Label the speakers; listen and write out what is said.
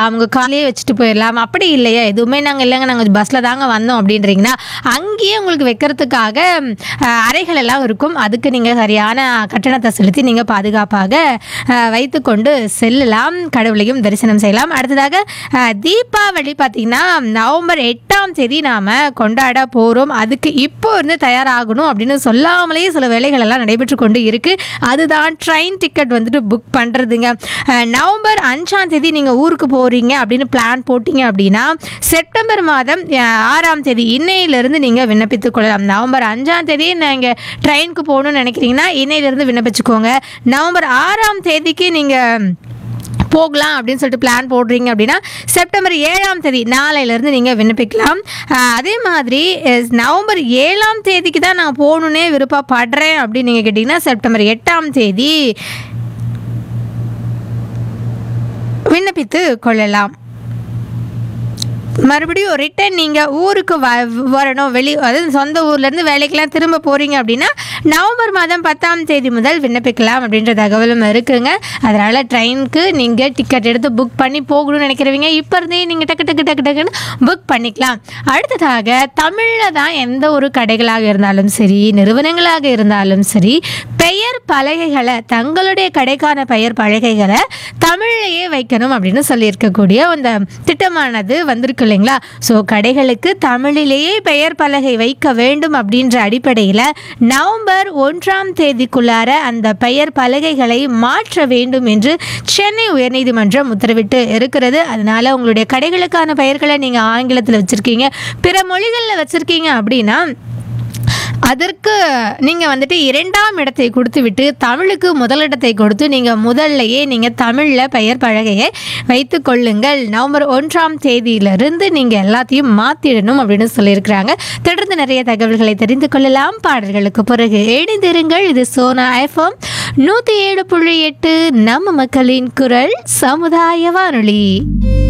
Speaker 1: போயிடலாம் உங்கள் காலையே வச்சுட்டு போயிடலாம் அப்படி இல்லையா எதுவுமே நாங்கள் இல்லைங்க நாங்கள் பஸ்ஸில் தாங்க வந்தோம் அப்படின்றீங்கன்னா அங்கேயே உங்களுக்கு வைக்கிறதுக்காக அஹ், அறைகள் எல்லாம் இருக்கும் அதுக்கு நீங்கள் சரியான கட்டணத்தை செலுத்தி நீங்கள் பாதுகாப்பாக அஹ், வைத்துக்கொண்டு செல்லலாம் கடவுளையும் தரிசனம் செய்யலாம் அடுத்ததாக அஹ், தீபாவளி பார்த்திங்கன்னா நவம்பர் எட்டாம் தேதி நாம் கொண்டாட போகிறோம் அதுக்கு இப்போ இருந்து தயாராகணும் அப்படின்னு சொல்லாமலே சில வேலைகள் எல்லாம் நடைபெற்று கொண்டு இருக்குது அதுதான் ட்ரெயின் டிக்கெட் வந்துட்டு புக் பண்ணுறதுங்க நவம்பர் அஞ்சாம் தேதி நீங்கள் ஊருக்கு போகிறீங்க அப்படின்னு பிளான் போட்டிங்க அப்படின்னா செப்டம்பர் மாதம் அஹ், ஆறாம் தேதி இன்னையிலிருந்து நீங்கள் விண்ணப்பித்துக் கொள்ளலாம் நவம்பர் அஞ்சாம் தேதி நீங்கள் ட்ரெயினுக்கு போகணும்னு நினைக்கிறீங்கன்னா இன்னையிலிருந்து விண்ணப்பிச்சுக்கோங்க நவம்பர் ஆறாம் தேதிக்கு நீங்கள் போகலாம் அப்படின்னு சொல்லிட்டு பிளான் போடுறீங்க அப்படின்னா செப்டம்பர் ஏழாம் தேதி நாளையிலேருந்து நீங்கள் விண்ணப்பிக்கலாம் ஆஹ் அதே மாதிரி அஹ் நவம்பர் ஏழாம் தேதிக்கு தான் நான் போகணுன்னே விருப்பப்படுறேன் அப்படின்னு நீங்கள் கேட்டிங்கன்னா செப்டம்பர் எட்டாம் தேதி விண்ணப்பித்து கொள்ளலாம் மறுபடியும் ரிட்டன் நீங்கள் ஊருக்கு வ வரணும் வெளி அதாவது சொந்த ஊர்லேருந்து வேலைக்கெல்லாம் திரும்ப போகிறீங்க அப்படின்னா நவம்பர் மாதம் பத்தாம் தேதி முதல் விண்ணப்பிக்கலாம் அப்படின்ற தகவலும் இருக்குங்க அதனால் ட்ரெயினுக்கு நீங்கள் டிக்கெட் எடுத்து புக் பண்ணி போகணும்னு நினைக்கிறவங்க இப்போ இருந்தே நீங்கள் டக்கு டக்கு டக்கு டக்குன்னு புக் பண்ணிக்கலாம் அடுத்ததாக தமிழில் தான் எந்த ஒரு கடைகளாக இருந்தாலும் சரி நிறுவனங்களாக இருந்தாலும் சரி பெயர் பலகைகளை தங்களுடைய கடைக்கான பெயர் பலகைகளை தமிழ்லையே வைக்கணும் அப்படின்னு சொல்லியிருக்கக்கூடிய அந்த திட்டமானது வந்திருக்கு இல்லைங்களா ஸோ கடைகளுக்கு தமிழிலேயே பெயர் பலகை வைக்க வேண்டும் அப்படின்ற அடிப்படையில் நவம்பர் ஒன்றாம் தேதிக்குள்ளார அந்த பெயர் பலகைகளை மாற்ற வேண்டும் என்று சென்னை உயர்நீதிமன்றம் உத்தரவிட்டு இருக்கிறது அதனால உங்களுடைய கடைகளுக்கான பெயர்களை நீங்கள் ஆங்கிலத்தில் வச்சுருக்கீங்க பிற மொழிகளில் வச்சுருக்கீங்க அப்படின்னா அதற்கு நீங்கள் வந்துட்டு இரண்டாம் இடத்தை கொடுத்து விட்டு தமிழுக்கு முதலிடத்தை கொடுத்து நீங்கள் முதல்லையே நீங்கள் தமிழில் பெயர் பலகையை வைத்து கொள்ளுங்கள் நவம்பர் ஒன்றாம் தேதியிலிருந்து நீங்கள் எல்லாத்தையும் மாற்றிடணும் அப்படின்னு சொல்லியிருக்கிறாங்க தொடர்ந்து நிறைய தகவல்களை தெரிந்து கொள்ளலாம் பாடல்களுக்கு பிறகு இணைந்திருங்கள் இது சோனா எஃப்எம் நூற்றி ஏழு புள்ளி எட்டு நம்ம மக்களின் குரல் சமுதாய வானொலி